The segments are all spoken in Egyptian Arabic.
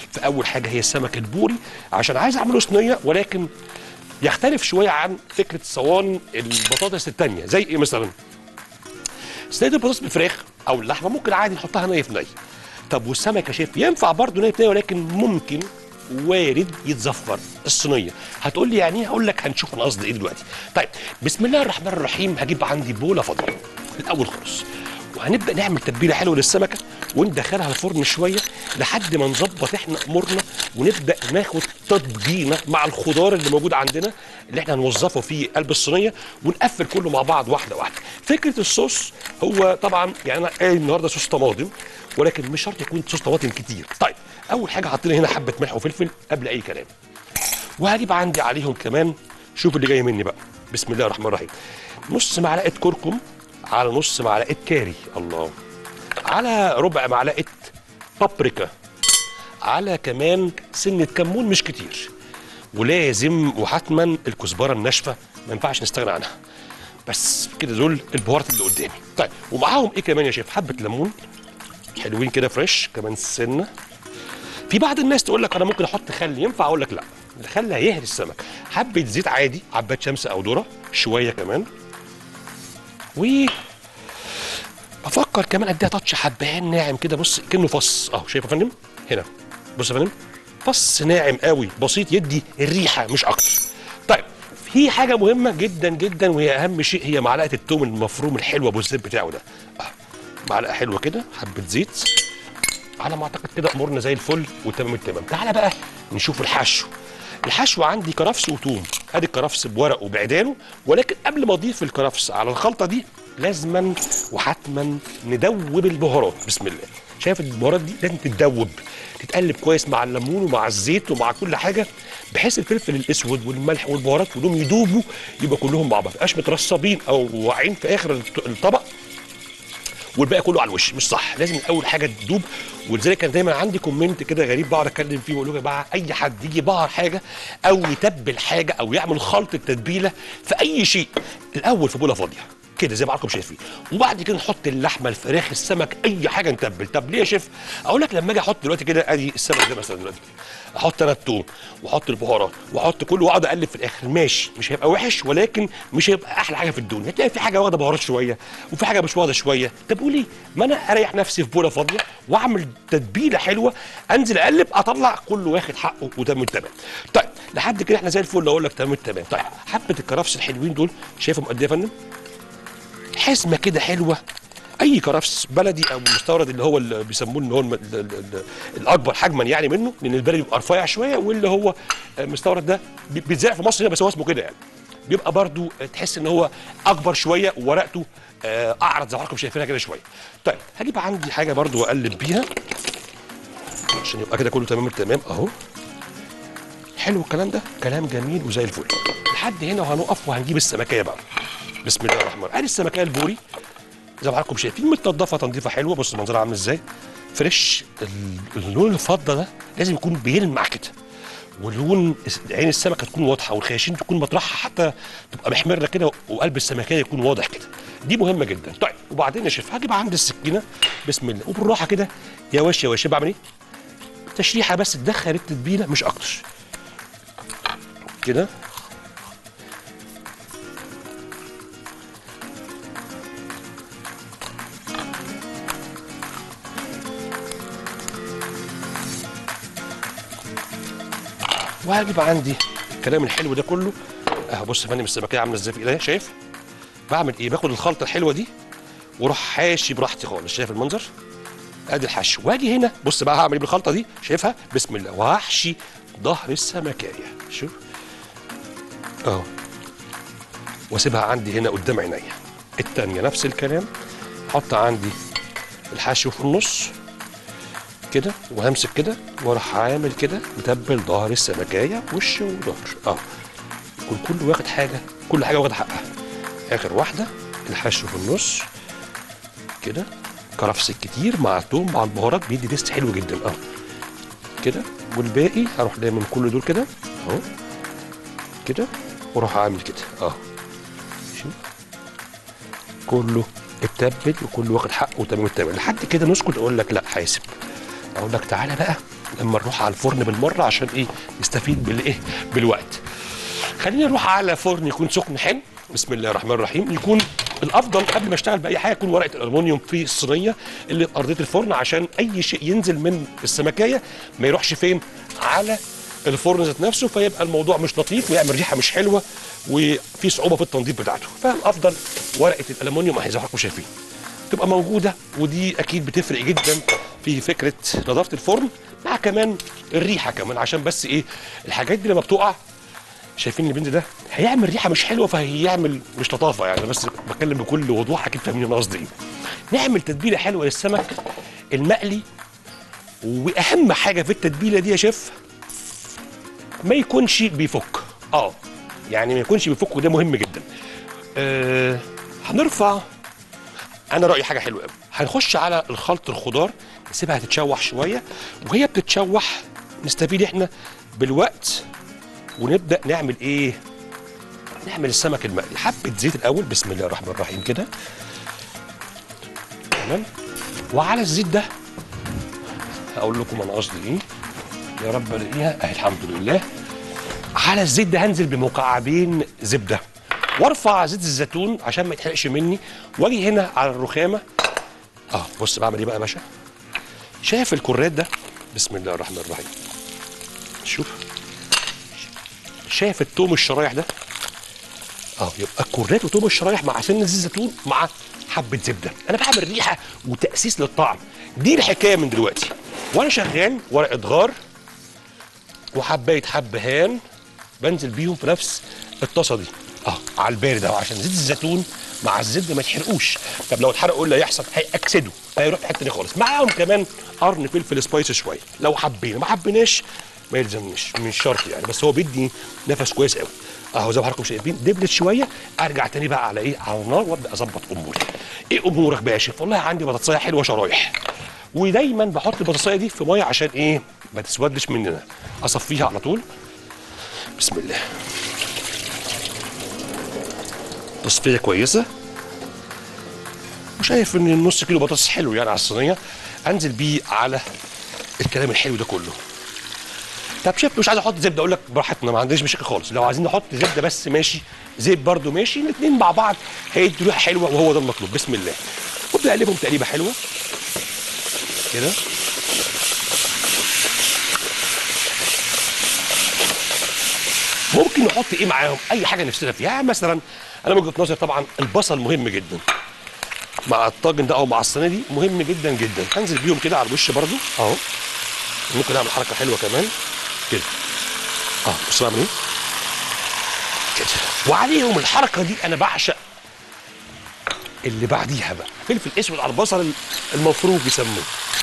فاول حاجه هي السمك البوري عشان عايز اعمله صينيه ولكن يختلف شويه عن فكره صوان البطاطس التانية زي ايه مثلا صينيه البطاطس بالفراخ او اللحمه ممكن عادي نحطها ني في ني طب والسمك يا شيف ينفع برضه ني في ني ولكن ممكن وارد يتزفر الصينيه هتقول لي يعني ايه هقول لك هنشوف انا قصدي ايه دلوقتي طيب بسم الله الرحمن الرحيم هجيب عندي بوله فاضيه الاول خالص وهنبدا نعمل تتبيله حلوه للسمكه وندخلها الفرن شويه لحد ما نظبط احنا امورنا ونبدا ناخد تطبينه مع الخضار اللي موجود عندنا اللي احنا هنوظفه في قلب الصينيه ونقفل كله مع بعض واحده واحده فكره الصوص هو طبعا يعني انا قايل النهارده صوص طماطم ولكن مش شرط يكون صوص طماطم كتير طيب اول حاجه حطينا هنا حبه ملح وفلفل قبل اي كلام وهجيب عندي عليهم كمان شوف اللي جاي مني بقى بسم الله الرحمن الرحيم نص معلقه كركم على نص معلقه كاري الله على ربع معلقه بابريكا على كمان سنه كمون مش كتير ولازم وحتما الكزبره الناشفه ما ينفعش نستغنى عنها بس كده دول البهارات اللي قدامي طيب ومعاهم ايه كمان يا شيف حبه ليمون حلوين كده فريش كمان سنه في بعض الناس تقول لك انا ممكن احط خل ينفع اقول لك لا الخل هيهري السمك حبه زيت عادي عباد شمس او ذره شويه كمان و بفكر كمان اديها تاتش حبهان ناعم كده بص كانه فص اهو شايف يا فندم هنا بص يا فندم فص ناعم قوي بسيط يدي الريحه مش اكتر طيب في حاجه مهمه جدا جدا وهي اهم شيء هي معلقه التوم المفروم الحلو ابو الزيت بتاعه ده آه. معلقه حلوه كده حبه زيت على ما اعتقد كده امورنا زي الفل وتمام التمام تعالى بقى نشوف الحشو الحشو عندي كرفس وتوم ادي الكرفس بورقه بعيدانه ولكن قبل ما اضيف الكرفس على الخلطه دي لازما وحتما ندوب البهارات بسم الله شايف البهارات دي لازم تتدوب تتقلب كويس مع الليمون ومع الزيت ومع كل حاجه بحيث الفلفل الاسود والملح والبهارات كلهم يدوبوا يبقى كلهم مع بعض مش مترصبين او واقعين في اخر الط- الطبق والباقي كله على الوش مش صح لازم اول حاجه تدوب ولذلك كان دايما عندي كومنت كده غريب بقعد اتكلم فيه واقول لهم يا جماعه اي حد يجي يبهر حاجه او يتبل حاجه او يعمل خلطه تتبيله في اي شيء الاول في بوله فاضيه كده زي ما حضراتكم شايفين وبعد كده نحط اللحمه الفراخ السمك اي حاجه نتبل طب ليه يا شيف اقول لك لما اجي احط دلوقتي كده ادي السمك ده مثلا دلوقتي احط انا التوم واحط البهارات واحط كله واقعد اقلب في الاخر ماشي مش هيبقى وحش ولكن مش هيبقى احلى حاجه في الدنيا هتلاقي في حاجه واخده بهارات شويه وفي حاجه مش واخده شويه طب قولي ما انا اريح نفسي في بوله فاضيه واعمل تتبيله حلوه انزل اقلب اطلع كله واخد حقه وتمام التمام طيب لحد كده احنا زي الفل اقول لك تمام التمام طيب حبه الكرفس الحلوين دول شايفهم قد ايه يا فندم حزمه كده حلوه اي كرفس بلدي او مستورد اللي هو اللي بيسموه ان هو الم- ال- ال- ال- الاكبر حجما يعني منه لان البلدي بيبقى رفيع شويه واللي هو مستورد ده بي- بيتزرع في مصر هنا بس هو اسمه كده يعني بيبقى برضو تحس ان هو اكبر شويه وورقته آه، اعرض زي ما حضراتكم شايفينها كده شويه طيب هجيب عندي حاجه برضو واقلب بيها عشان يبقى كده كله تمام التمام اهو حلو الكلام ده كلام جميل وزي الفل لحد هنا وهنقف وهنجيب السمكيه بقى بسم الله الرحمن الرحيم ادي السمكيه البوري زي ما حضراتكم شايفين متنضفه تنظيفه حلوه بص منظرها عامل ازاي فريش ال- اللون الفضه ده لازم يكون بيلمع كده ولون الس- عين السمكه تكون واضحه والخياشيم تكون مطرحها حتى تبقى محمره كده وقلب السمكيه يكون واضح كده دي مهمه جدا طيب وبعدين يا شيف هجيب عندي السكينه بسم الله وبالراحه كده يا وش يا وش بعمل ايه تشريحه بس تدخل التتبيله مش اكتر كده وهجيب عندي الكلام الحلو ده كله اهو بص يا فندم السمكيه عامله ازاي في ايديا شايف بعمل ايه باخد الخلطه الحلوه دي واروح حاشي براحتي خالص شايف المنظر ادي الحشو واجي هنا بص بقى هعمل ايه بالخلطه دي شايفها بسم الله وهحشي ظهر السمكيه شوف اهو واسيبها عندي هنا قدام عينيا التانية نفس الكلام احط عندي الحشو في النص كده وهمسك كده واروح عامل كده متبل ظهر السمكايه وش وظهر اه يكون كله واخد حاجه كل حاجه واخد حقها اخر واحده الحشو في النص كده كرفس كتير مع التوم مع البهارات بيدي تيست حلو جدا اه كده والباقي هروح لامم كل دول كده اهو كده واروح عامل كده اه شوف كله اتبل وكله واخد حقه وتمام التمام لحد كده نسكت اقول لك لا حاسب اقول لك تعالى بقى لما نروح على الفرن بالمره عشان ايه نستفيد بالايه بالوقت خلينا نروح على فرن يكون سخن حلو بسم الله الرحمن الرحيم يكون الافضل قبل ما اشتغل باي حاجه يكون ورقه الالومنيوم في الصينيه اللي في ارضيه الفرن عشان اي شيء ينزل من السمكيه ما يروحش فين على الفرن ذات نفسه فيبقى الموضوع مش لطيف ويعمل ريحه مش حلوه وفي صعوبه في التنظيف بتاعته فالافضل ورقه الالومنيوم اهي زي ما حضراتكم شايفين تبقى موجوده ودي اكيد بتفرق جدا في فكره نظافه الفرن مع كمان الريحه كمان عشان بس ايه الحاجات دي لما بتقع شايفين البنت ده هيعمل ريحه مش حلوه فهيعمل مش لطافه يعني بس بتكلم بكل وضوح اكيد فاهمين انا قصدي ايه نعمل تتبيله حلوه للسمك المقلي واهم حاجه في التتبيله دي يا شيف ما يكونش بيفك اه يعني ما يكونش بيفك وده مهم جدا آه هنرفع انا رايي حاجه حلوه قوي هنخش على الخلط الخضار نسيبها تتشوح شويه وهي بتتشوح نستفيد احنا بالوقت ونبدا نعمل ايه نعمل السمك المقلي حبه زيت الاول بسم الله الرحمن الرحيم كده تمام وعلى الزيت ده هقول لكم انا قصدي ايه يا رب الاقيها اهي الحمد لله على الزيت ده هنزل بمكعبين زبده وارفع زيت الزيتون عشان ما يتحرقش مني واجي هنا على الرخامه اه بص بعمل ايه بقى يا باشا شايف الكرات ده بسم الله الرحمن الرحيم شوف شايف التوم الشرايح ده اه يبقى الكرات وتوم الشرايح مع سن زيت الزيتون مع حبه زبده انا بعمل ريحه وتاسيس للطعم دي الحكايه من دلوقتي وانا شغال ورقه غار وحبايه حبهان بنزل بيهم في نفس الطاسه دي اه على البارد اهو عشان زيت الزيتون مع الزبده ما يتحرقوش طب لو اتحرقوا ايه اللي هيحصل هيأكسدوا هيروح في حته تانيه خالص معاهم كمان قرن فلفل سبايسي شويه لو حبينا ما حبيناش ما يلزمنيش مش شرط يعني بس هو بيدي نفس كويس قوي اهو زي ما حضراتكم شايفين دبلت شويه ارجع تاني بقى على ايه على النار وابدا اظبط اموري ايه امورك بقى يا شيف والله عندي بطاطسايه حلوه شرايح ودايما بحط البطاطسايه دي في ميه عشان ايه ما تسودش مننا اصفيها على طول بسم الله تصفيه كويسه وشايف ان النص كيلو بطاطس حلو يعني على الصينيه انزل بيه على الكلام الحلو ده كله طب شيف مش عايز احط زبده اقول لك براحتنا ما عندناش مشاكل خالص لو عايزين نحط زبده بس ماشي زيت برده ماشي الاثنين مع بعض هيدوا ريحه حلوه وهو ده المطلوب بسم الله وابدا اقلبهم تقليبه حلوه كده ممكن نحط ايه معاهم اي حاجه نفسنا فيها يعني مثلا انا من وجهه نظري طبعا البصل مهم جدا مع الطاجن ده او مع الصينيه دي مهم جدا جدا هنزل بيهم كده على الوش برده اهو ممكن اعمل حركه حلوه كمان كده اه بص بعمل ايه كده وعليهم الحركه دي انا بعشق اللي بعديها بقى فلفل اسود على البصل المفروم بيسموه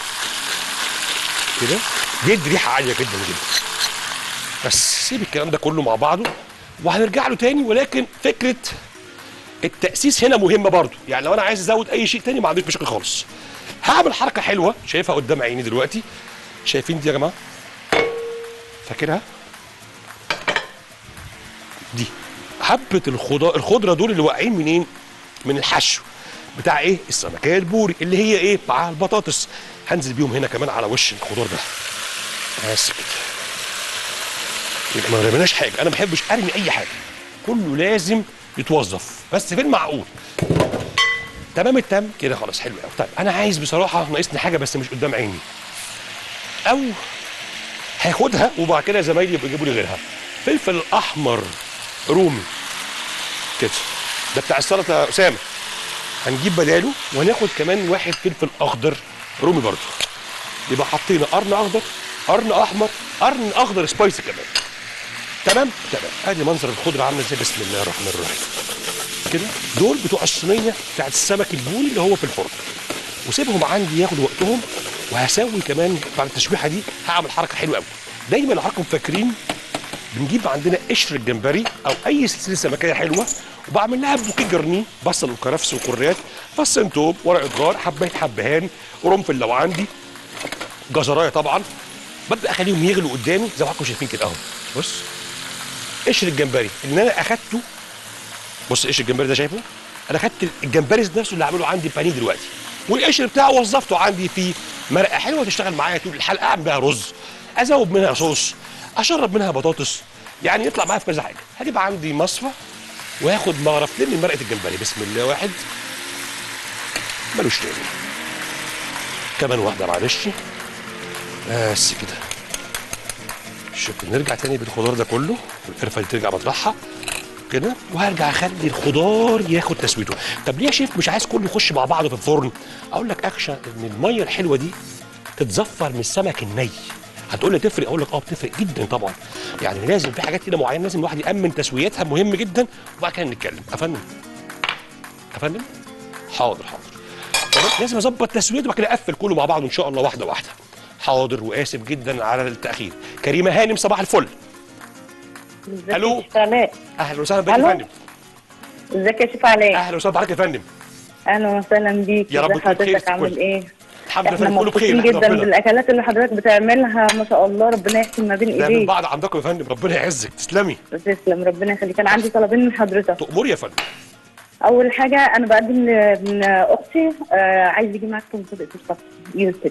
كده بيدي ريحه عاليه جدا جدا بس سيب الكلام ده كله مع بعضه وهنرجع له تاني ولكن فكره التاسيس هنا مهمه برضو يعني لو انا عايز ازود اي شيء تاني ما عنديش مشاكل خالص هعمل حركه حلوه شايفها قدام عيني دلوقتي شايفين دي يا جماعه فاكرها دي حبه الخضار الخضره دول اللي واقعين منين من الحشو بتاع ايه السمكيه البوري اللي هي ايه مع البطاطس هنزل بيهم هنا كمان على وش الخضار ده بس كده يبقى ما رميناش حاجه انا ما بحبش ارمي اي حاجه كله لازم يتوظف بس في المعقول تمام التم كده خلاص حلو قوي طيب انا عايز بصراحه ناقصني حاجه بس مش قدام عيني او هاخدها وبعد كده زمايلي يبقوا يجيبوا لي غيرها فلفل احمر رومي كده ده بتاع السلطه يا اسامه هنجيب بداله وهناخد كمان واحد فلفل اخضر رومي برضه يبقى حطينا قرن اخضر قرن احمر قرن اخضر سبايسي كمان تمام تمام ادي منظر الخضره عامله ازاي بسم الله الرحمن الرحيم كده دول بتوع الصينيه بتاعت السمك البوري اللي هو في الفرن وسيبهم عندي ياخدوا وقتهم وهسوي كمان بعد التشويحه دي هعمل حركه حلوه قوي دايما لو حضراتكم فاكرين بنجيب عندنا قشر الجمبري او اي سلسله سمكيه حلوه وبعمل لها بوكيه جرنيه بصل وكرفس وكريات فصين توم ورقه غار حبايه حبهان قرنفل لو عندي جزرايه طبعا ببدا اخليهم يغلوا قدامي زي ما حضراتكم شايفين كده اهو بص قشر الجمبري اللي انا اخدته بص قشر الجمبري ده شايفه انا اخدت الجمبري نفسه اللي عامله عندي بانيه دلوقتي والقشر بتاعه وظفته عندي في مرقه حلوه تشتغل معايا طول الحلقه اعمل بيها رز ازود منها صوص اشرب منها بطاطس يعني يطلع معايا في كذا حاجه هجيب عندي مصفى واخد مغرفتين من مرقه الجمبري بسم الله واحد ملوش تاني كمان واحده معلش بس كده شكرا نرجع تاني بالخضار ده كله والقرفه دي ترجع مطرحها كده وهرجع اخلي الخضار ياخد تسويته طب ليه يا شيف مش عايز كله يخش مع بعضه في الفرن اقول لك اكشن ان الميه الحلوه دي تتزفر من السمك الني هتقول لي تفرق اقول لك اه بتفرق جدا طبعا يعني لازم في حاجات كده معينه لازم الواحد يامن تسويتها مهم جدا وبعد كده نتكلم افندم افندم حاضر حاضر تمام لازم اظبط تسويته وبعد كده اقفل كله مع بعضه ان شاء الله واحده واحده حاضر واسف جدا على التاخير كريمه هانم صباح الفل ألو؟ ازيك يا شيف علاء اهلا وسهلا بك يا ألو؟ فندم ازيك يا شيف علاء اهلا وسهلا بحضرتك يا فندم اهلا وسهلا بيك يا رب ازي تكون بخير حضرتك في عامل الكل. ايه الحمد لله احنا فندم كله بخير مبسوطين نحمد جدا ربنا. بالاكلات اللي حضرتك بتعملها ما شاء الله ربنا يحسن ما بين لا من ايديك بعد عندكم يا فندم ربنا يعزك تسلمي تسلم ربنا يخليك انا عندي طلبين من حضرتك تأمري يا فندم اول حاجه انا بقدم ل- من اختي آه عايز يجي معاك في مسابقه الطبخ يوسف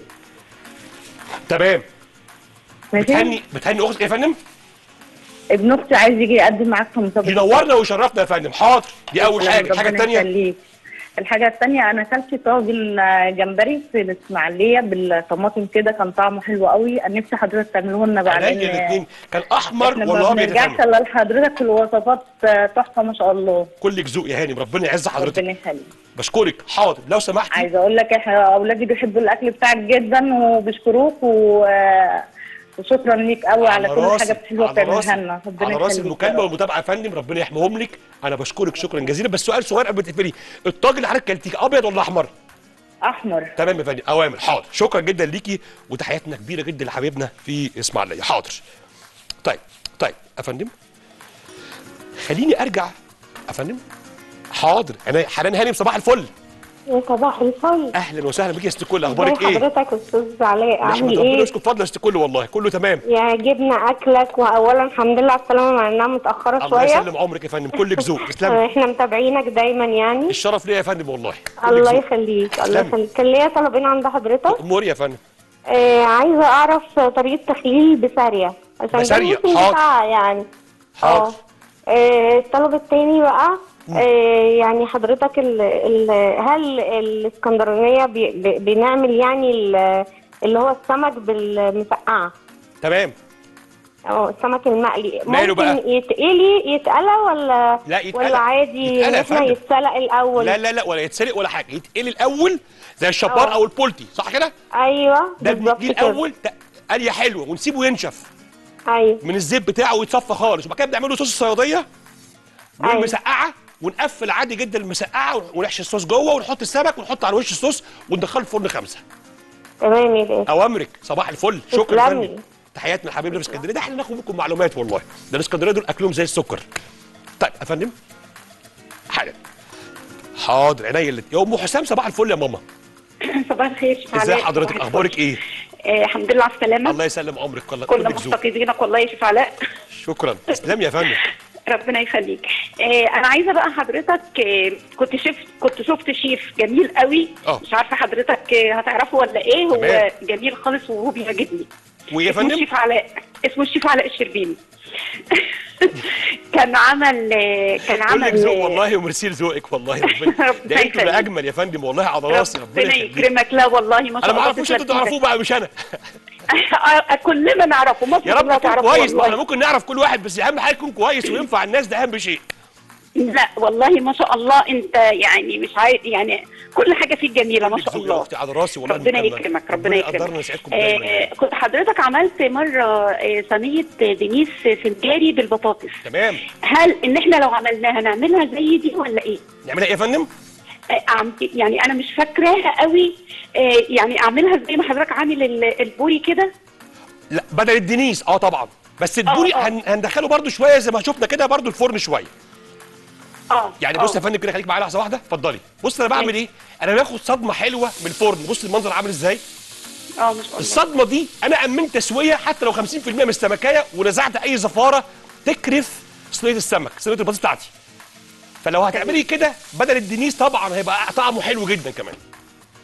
تمام ماشي بتهني بتهني اختك يا فندم ابن اختي عايز يجي يقدم معاك في مسابقه ينورنا ويشرفنا يا فندم حاضر دي اول تسلم، حاجه الحاجه ربنا الثانيه يخليك. الحاجة الثانية أنا أكلت طاجن آه، جمبري في الإسماعيلية بالطماطم كده كان طعمه حلو قوي أنا نفسي حضرتك تعمله لنا بعدين عينيا الاثنين كان احمر احنا ولا ما ابيض يا بنرجعش فندم الا لحضرتك في الوصفات آه، تحفه ما شاء الله كلك ذوق يا هانم ربنا يعز حضرتك ربنا يخليك بشكرك حاضر لو سمحتي عايزه اقول لك احنا اولادي بيحبوا الاكل بتاعك جدا وبيشكروك و... آه، وشكرا ليك قوي على كل راسي، حاجه حلوه على راسي، بتعملها لنا ربنا على راسي يخليك المكالمه يا رب. والمتابعه يا فندم ربنا يحميهم لك انا بشكرك شكرا جزيلا بس سؤال صغير قبل ما تقفلي الطاجن اللي حضرتك كلتيه ابيض ولا احمر؟ احمر تمام يا فندم اوامر حاضر شكرا جدا ليكي وتحياتنا كبيره جدا لحبيبنا في اسماعيليه حاضر طيب طيب يا فندم خليني ارجع يا فندم حاضر انا حنان هانم صباح الفل يا صباح الفل اهلا وسهلا بيك يا ست كل اخبارك ازي ايه حضرتك استاذ علاء نحمد عامل ربنا ايه يشكر فضل يا ست كل والله كله تمام يعجبنا اكلك واولا الحمد لله على السلامه مع انها متاخره الله شويه يسلم عمرك يا فندم كلك ذوق تسلمي احنا متابعينك دايما يعني الشرف ليا يا فندم والله كلك الله ذوق. يخليك الله تسلمي. يخليك كان ليا طلبين عند حضرتك اموري يا فندم آه عايزه اعرف طريقه تخليل بسارية عشان ده بسارية، الموسم حاضر. بتاعها يعني حاضر آه، الطلب التاني بقى آه، يعني حضرتك ال ال هل الاسكندرانية بي بي- بنعمل يعني ال- اللي هو السمك بالمسقعة تمام اه السمك المقلي ماله ممكن بقى؟ يتقلي يتقلى ولا لا، يتقلى. ولا عادي يتقلى ان يا احنا فندم. يتسلق الاول لا لا لا ولا يتسلق ولا حاجه يتقلي الاول زي الشبار اه. او البولتي صح كده ايوه ده بالظبط بنجي كده الاول ت- قليه حلوه ونسيبه ينشف ايوه من الزيت بتاعه ويتصفى خالص وبعد كده بنعمل له صوص الصياديه أيوة. والمسقعه ونقفل عادي جدا المسقعه ونحشي الصوص جوه ونحط السمك ونحط على وش الصوص وندخله الفرن خمسه تمام يا باشا اوامرك صباح الفل شكرا يا تسلمي. فندم تحياتنا لحبايبنا في اسكندريه ده احنا ناخد منكم معلومات والله ده الاسكندريه دول اكلهم زي السكر طيب يا فندم حالا حاضر عينيا اللي يا ام حسام صباح الفل يا ماما صباح الخير شيف ازي علاء. حضرتك صباح اخبارك الفل. ايه آه الحمد لله على السلامه الله يسلم عمرك والله كنا كلك ذوق مفتقدينك والله يا شيف علاء شكرا تسلم يا فندم ربنا يخليك آه انا عايزه بقى حضرتك آه كنت شفت كنت شفت شيف جميل قوي اه. مش عارفه حضرتك آه هتعرفه ولا ايه هو تمام. جميل خالص وهو بيعجبني ويا اسمه فندم الشيف علاء اسمه الشيف علاء الشربيني كان عمل آه، كان كلك عمل ذوق آه، والله وميرسي لذوقك والله ربنا ربنا ده انتوا اللي يخليك. اجمل يا فندم والله على راسي ربنا ربنا يخليك يكرمك لا والله ما شاء انا الله ما اعرفوش تسلم انتوا تعرفوه بقى مش انا إيدك. كلنا نعرفه مصر يا رب كلها يكون تعرفه كويس ما والله. احنا ممكن نعرف كل واحد بس اهم حاجه يكون كويس وينفع الناس ده اهم شيء لا والله ما شاء الله انت يعني مش عايز يعني كل حاجه فيك جميله ما كلك شاء ذوق يا الله اختي على راسي والله ربنا المكالمة. يكرمك ربنا يقدرنا يكرمك يسعدكم دايما آه كنت حضرتك عملت مره آه صينيه دينيس فنجاري بالبطاطس تمام هل ان احنا لو عملناها نعملها زي دي ولا ايه؟ نعملها ايه يا فندم آه عم- يعني انا مش فاكراها قوي آه يعني اعملها زي ما حضرتك عامل ال- البوري كده لا بدل الدنيس اه طبعا بس البوري اه. هن... هندخله برده شويه زي ما شفنا كده برده الفرن شويه اه يعني بص آه. يا فندم كده خليك معايا لحظه واحده اتفضلي بص انا بعمل ايه انا باخد صدمه حلوه من الفرن بص المنظر عامل ازاي اه ما شاء الله الصدمه دي انا امنت تسويه حتى لو 50% من السمكيه ونزعت اي زفاره تكرف صينيه السمك صينيه البطاطس بتاعتي فلو هتعملي كده بدل الدنيس طبعا هيبقى طعمه حلو جدا كمان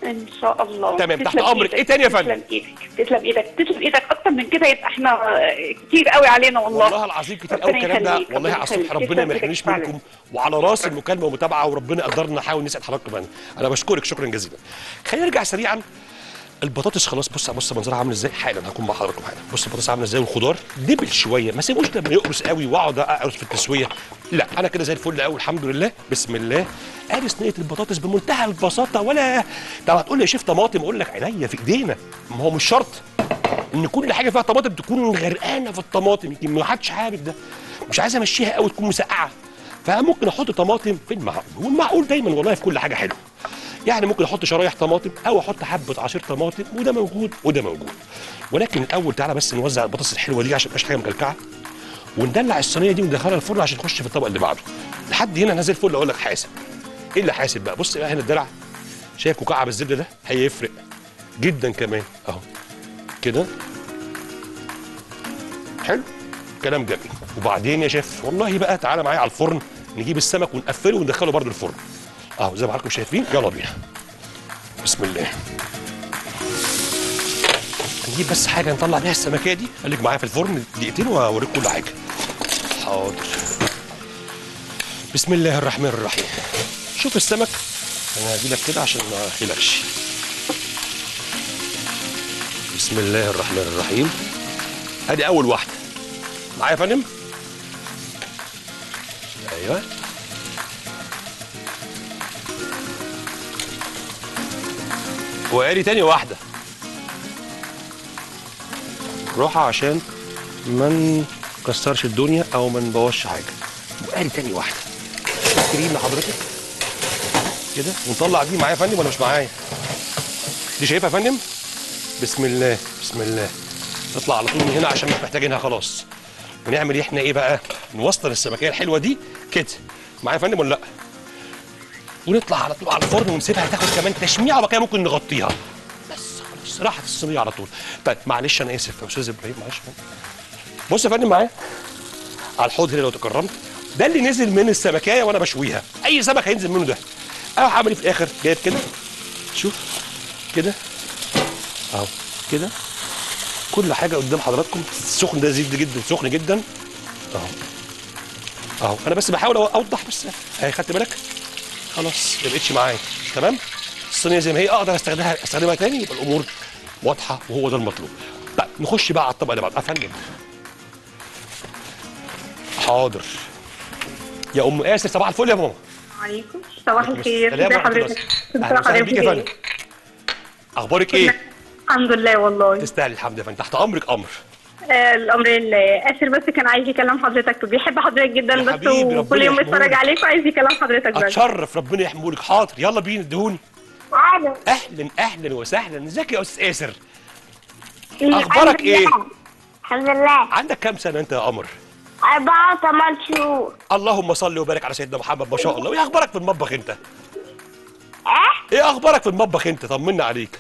ان شاء الله تمام، تحت تسلم أمرك. إيدك. إيه تاني يا فندم؟ تسلم ايدك تسلم ايدك تسلم ايدك اكتر من كده يبقى احنا كتير قوي علينا والله والله العظيم كتير قوي ربنا الكلام ده يخليك، والله ربنا على الصبح يخليك. ربنا تسلم ما إيدك يحرمنيش فعلا. منكم وعلى راس المكالمه ومتابعه وربنا قدرنا نحاول نسعد حضراتكم معانا انا بشكرك شكرا جزيلا خلينا نرجع سريعا البطاطس خلاص بص بص منظرها عامل ازاي حالا هكون مع حضراتكم حالا بص البطاطس عامله ازاي والخضار دبل شويه ما سيبوش لما يقرص قوي واقعد اقرص في التسويه لا انا كده زي الفل قوي الحمد لله بسم الله ادي صينيه البطاطس بمنتهى البساطه ولا طب هتقول لي يا شيف طماطم اقول لك عينيا في ايدينا ما هو مش شرط ان كل حاجه فيها طماطم تكون غرقانه في الطماطم يمكن ما حدش حابب ده مش عايز امشيها قوي تكون مسقعه فممكن احط طماطم في المعقول والمعقول دايما والله في كل حاجه حلو يعني ممكن احط شرايح طماطم او احط حبه عصير طماطم وده موجود وده موجود ولكن الاول تعالى بس نوزع البطاطس الحلوه دي عشان ما تبقاش حاجه مكلكعه وندلع الصينيه دي وندخلها الفرن عشان تخش في الطبق اللي بعده لحد هنا نازل الفل اقول لك حاسب ايه اللي حاسب بقى بص بقى هنا الدلع شايف مكعب الزبده ده هيفرق جدا كمان اهو كده حلو كلام جميل وبعدين يا شيف والله بقى تعالى معايا على الفرن نجيب السمك ونقفله وندخله برضه الفرن اهو زي ما حضراتكم شايفين يلا بينا بسم الله نجيب بس حاجه نطلع بيها السمكيه دي خليك معايا في الفرن دقيقتين واوريك كل حاجه حاضر بسم الله الرحمن الرحيم شوف السمك انا هجي لك كده عشان ما اخيلكش بسم الله الرحمن الرحيم ادي اول واحده معايا يا فندم ايوه وقالي تاني واحده روحة عشان ما نكسرش الدنيا او ما نبوظش حاجه وقالي تاني واحده كريم لحضرتك كده ونطلع دي معايا يا فندم ولا مش معايا دي شايفها يا فندم بسم الله بسم الله نطلع على طول من هنا عشان مش محتاجينها خلاص ونعمل احنا ايه بقى نوصل السمكيه الحلوه دي كده معايا يا فندم ولا لا ونطلع على طول على الفرن ونسيبها تاخد كمان تشميعه وبعد كده ممكن نغطيها بس خلاص راحت الصينيه على طول طيب معلش انا اسف يا استاذ ابراهيم معلش يا فندم. بص يا فندم معايا على الحوض هنا لو تكرمت ده اللي نزل من السمكايه وانا بشويها اي سمك هينزل منه ده انا هعمل ايه في الاخر جايب كده شوف كده اهو كده كل حاجه قدام حضراتكم السخن ده زيت جدا سخن جدا اهو اهو انا بس بحاول اوضح بس اهي خدت بالك خلاص ما بقتش معايا تمام الصينيه زي ما هي اقدر استخدمها استخدمها تاني يبقى الامور واضحه وهو ده المطلوب طيب نخش بقى على الطبق اللي بعده افندم حاضر يا ام اسر صباح الفل يا ماما عليكم صباح الخير سلام ازي ورحمة الله. حضرتك اهلا وسهلا بيك يا فندم اخبارك ايه الحمد لله والله تستاهل الحمد لله تحت امرك امر آه الامر لله اسر بس كان عايز يكلم حضرتك بيحب حضرتك جدا يا بس حبيبي، ربنا وكل يوم يحميهولك. بيتفرج عليك وعايز يكلم حضرتك بس اتشرف ربنا يحمولك حاضر يلا بينا ادهوني عادل اهلا اهلا وسهلا ازيك يا استاذ اسر أخبارك إيه؟ الحمد لله عندك كام سنه انت يا قمر أربعة وثمان شهور اللهم صل وبارك على سيدنا محمد ما شاء الله وايه اخبارك في المطبخ انت إيه؟ ايه اخبارك في المطبخ انت طمنا عليك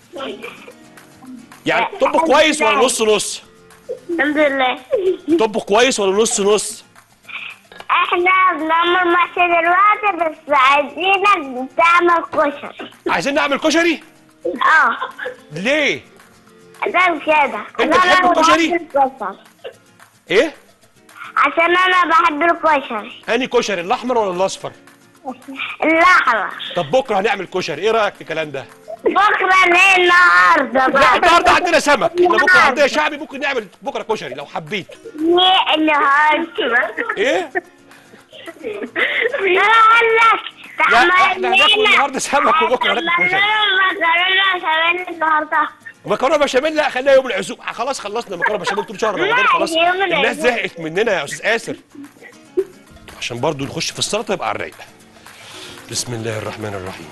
يعني طبخ كويس ولا نص نص الحمد لله طبخ كويس ولا نص نص احنا بنعمل محشي دلوقتي بس عايزينك تعمل كشري عايزين نعمل كشري اه ليه ده كده أنت أنا بتحب الكشري؟ بحب الكشري ايه عشان انا بحب الكشري اني كشري الاحمر ولا الاصفر اللحمة طب بكره هنعمل كشري ايه رايك في الكلام ده بكرة ليه النهاردة لا بقى النهارده عندنا سمك احنا بكره عندنا شعبي ممكن نعمل بكره كشري لو حبيت ليه النهاردة ايه انا اقول لك لا احنا هناكل النهارده سمك وبكره هناكل كشري مكرونة كمان النهاردة مكرونه بشاميل لا خليها يوم العزوم خلاص خلصنا مكرونه بشاميل طول شهر رمضان لا، خلاص يوم الناس العزوم. زهقت مننا يا استاذ اسر عشان برضو نخش في السلطه يبقى على الرايق بسم الله الرحمن الرحيم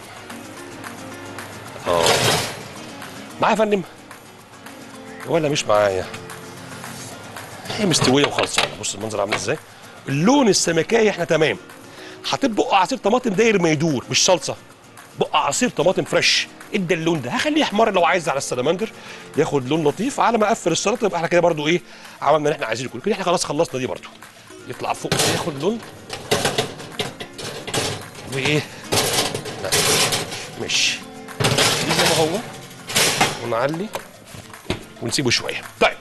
اه معايا يا فندم ولا مش معايا هي مستويه وخلصانه بص المنظر عامل ازاي اللون السمكايه احنا تمام حطيت بقى عصير طماطم داير ما يدور مش صلصه بقى عصير طماطم فريش ادى اللون ده هخليه يحمر لو عايز على السلمندر ياخد لون لطيف على ما اقفل السلطه يبقى احنا كده برضو ايه عملنا اللي احنا عايزينه كله كده احنا خلاص خلصنا دي برضو يطلع فوق كده ياخد لون وايه لا مش دي هو ونعلي ونسيبه شويه طيب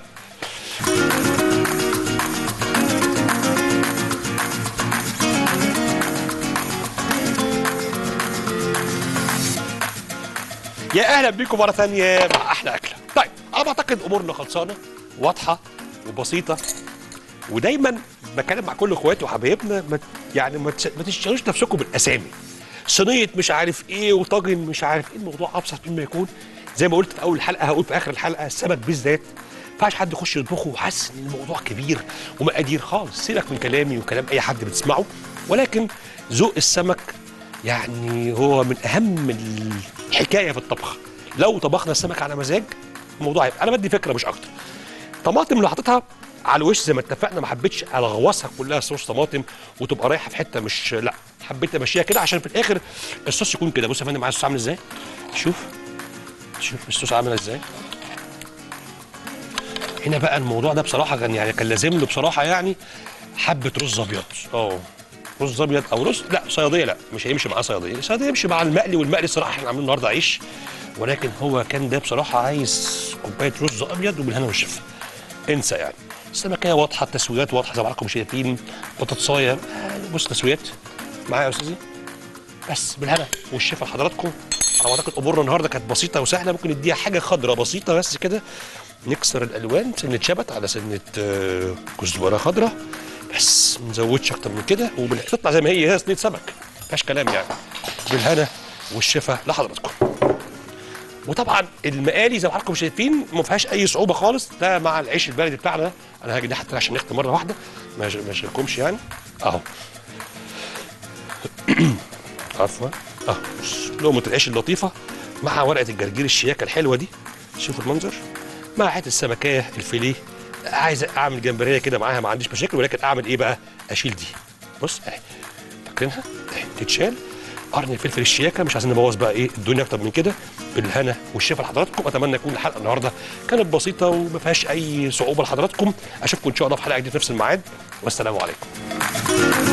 يا اهلا بيكم مره ثانيه مع احلى اكله طيب انا بعتقد امورنا خلصانه واضحه وبسيطه ودايما بتكلم مع كل اخواتي وحبايبنا ما يعني ما تش- ما تشتغلوش نفسكم بالاسامي صينيه مش عارف ايه وطاجن مش عارف ايه الموضوع ابسط مما يكون زي ما قلت في اول الحلقه هقول في اخر الحلقه السمك بالذات ما ينفعش حد يخش يطبخه وحاسس ان الموضوع كبير ومقادير خالص سيبك من كلامي وكلام اي حد بتسمعه ولكن ذوق السمك يعني هو من اهم الحكايه في الطبخ لو طبخنا السمك على مزاج الموضوع هيبقى انا بدي فكره مش اكتر طماطم اللي حطيتها على الوش زي ما اتفقنا ما حبيتش الغوصها كلها صوص طماطم وتبقى رايحه في حته مش لا حبيت امشيها كده عشان في الاخر الصوص يكون كده بص يا فندم معايا الصوص عامل ازاي شوف شوف الصوص عامل ازاي هنا بقى الموضوع ده بصراحه كان يعني كان لازم له بصراحه يعني حبه رز ابيض اه رز ابيض او رز لا صياديه لا مش هيمشي معاه صياديه الصياديه يمشي مع المقلي والمقلي صراحه احنا عاملين النهارده عيش ولكن هو كان ده بصراحه عايز كوبايه رز ابيض وبالهنا والشفا انسى يعني السمكيه واضحه التسويات واضحه زي ما حضراتكم شايفين بطاطسايه آه، بص تسويات معايا يا استاذي بس بالهنا والشفا لحضراتكم انا اعتقد امورنا النهارده كانت بسيطه وسهله ممكن نديها حاجه خضراء بسيطه بس كده نكسر الالوان سنه شبت على سنه آه، كزبره خضراء بس ما نزودش اكتر من كده وبتطلع زي ما هي هي صينيه سمك ما فيهاش كلام يعني بالهنا والشفا لحضراتكم وطبعا المقالي زي ما حضراتكم شايفين ما فيهاش اي صعوبه خالص ده مع العيش البلدي بتاعنا ده. انا هاجي ده حتى عشان نختم مره واحده ما يش- ما يشغلكمش يعني اهو عفوا اه بص، لقمه العيش اللطيفه مع ورقه الجرجير الشياكه الحلوه دي شوفوا المنظر مع حته السمكيه الفيليه عايز اعمل جمبريه كده معاها ما عنديش مشاكل ولكن اعمل ايه بقى اشيل دي بص اهي فاكرينها اهي تتشال قرن الفلفل الشياكه مش عايزين نبوظ بقى ايه الدنيا اكتر من كده بالهنا والشفا لحضراتكم اتمنى تكون الحلقه النهارده كانت بسيطه وما فيهاش اي صعوبه لحضراتكم اشوفكم ان شاء الله في حلقه جديده في نفس الميعاد والسلام عليكم